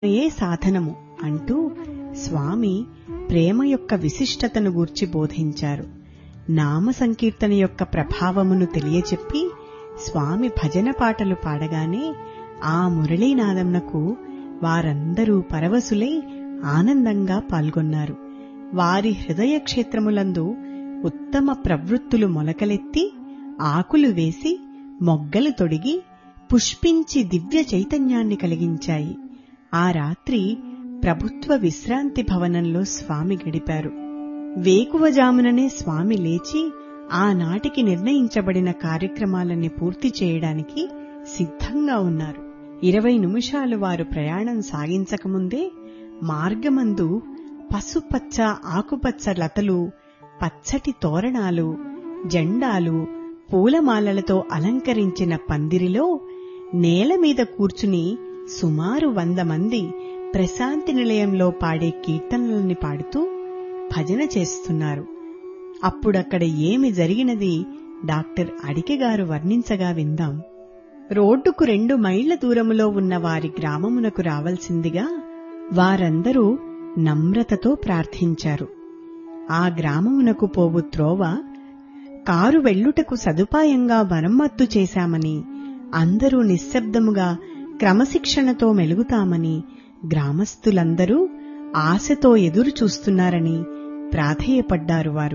ఏ సాధనము అంటూ స్వామి ప్రేమ యొక్క విశిష్టతను గూర్చి బోధించారు నామ సంకీర్తన యొక్క ప్రభావమును తెలియచెప్పి స్వామి భజన పాటలు పాడగానే ఆ మురళీనాదంనకు వారందరూ పరవశులై ఆనందంగా పాల్గొన్నారు వారి హృదయ క్షేత్రములందు ఉత్తమ ప్రవృత్తులు మొలకలెత్తి ఆకులు వేసి మొగ్గలు తొడిగి పుష్పించి దివ్య చైతన్యాన్ని కలిగించాయి ఆ రాత్రి ప్రభుత్వ విశ్రాంతి భవనంలో స్వామి గడిపారు వేకువజాముననే స్వామి లేచి ఆనాటికి నిర్ణయించబడిన కార్యక్రమాలన్నీ పూర్తి చేయడానికి సిద్ధంగా ఉన్నారు ఇరవై నిమిషాలు వారు ప్రయాణం సాగించకముందే మార్గమందు పసుపచ్చ ఆకుపచ్చ లతలు పచ్చటి తోరణాలు జెండాలు పూలమాలలతో అలంకరించిన పందిరిలో నేల మీద కూర్చుని సుమారు వంద మంది ప్రశాంతి నిలయంలో పాడే కీర్తనలని పాడుతూ భజన చేస్తున్నారు అప్పుడక్కడ ఏమి జరిగినది డాక్టర్ అడికె గారు వర్ణించగా విందాం రోడ్డుకు రెండు మైళ్ల దూరములో ఉన్న వారి గ్రామమునకు రావలసిందిగా వారందరూ నమ్రతతో ప్రార్థించారు ఆ గ్రామమునకు పోవు త్రోవ కారు వెళ్లుటకు సదుపాయంగా మరమ్మత్తు చేశామని అందరూ నిశ్శబ్దముగా క్రమశిక్షణతో మెలుగుతామని గ్రామస్తులందరూ ఆశతో ఎదురు చూస్తున్నారని ప్రాధేయపడ్డారు వారు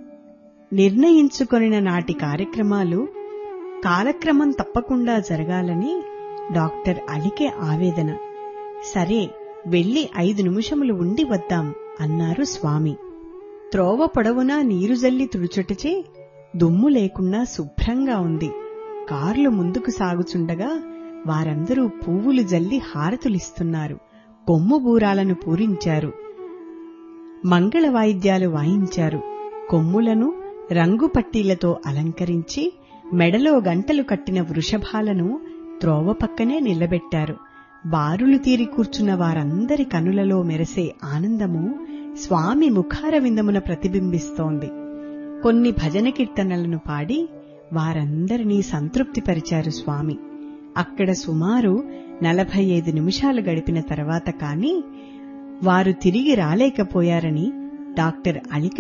నిర్ణయించుకొనిన నాటి కార్యక్రమాలు కాలక్రమం తప్పకుండా జరగాలని డాక్టర్ అలికే ఆవేదన సరే వెళ్లి ఐదు నిమిషములు ఉండి వద్దాం అన్నారు స్వామి త్రోవ పొడవునా నీరు జల్లి తుడుచుటచే దుమ్ము లేకుండా శుభ్రంగా ఉంది కార్లు ముందుకు సాగుచుండగా వారందరూ పువ్వులు జల్లి హారతులిస్తున్నారు కొమ్ము బూరాలను పూరించారు మంగళ వాయిద్యాలు వాయించారు కొమ్ములను రంగు పట్టీలతో అలంకరించి మెడలో గంటలు కట్టిన వృషభాలను త్రోవ పక్కనే నిలబెట్టారు బారులు తీరి కూర్చున్న వారందరి కనులలో మెరిసే ఆనందము స్వామి ముఖార విందమున ప్రతిబింబిస్తోంది కొన్ని భజన కీర్తనలను పాడి వారందరినీ సంతృప్తిపరిచారు స్వామి అక్కడ సుమారు నలభై ఐదు నిమిషాలు గడిపిన తర్వాత కాని వారు తిరిగి రాలేకపోయారని డాక్టర్ అలిక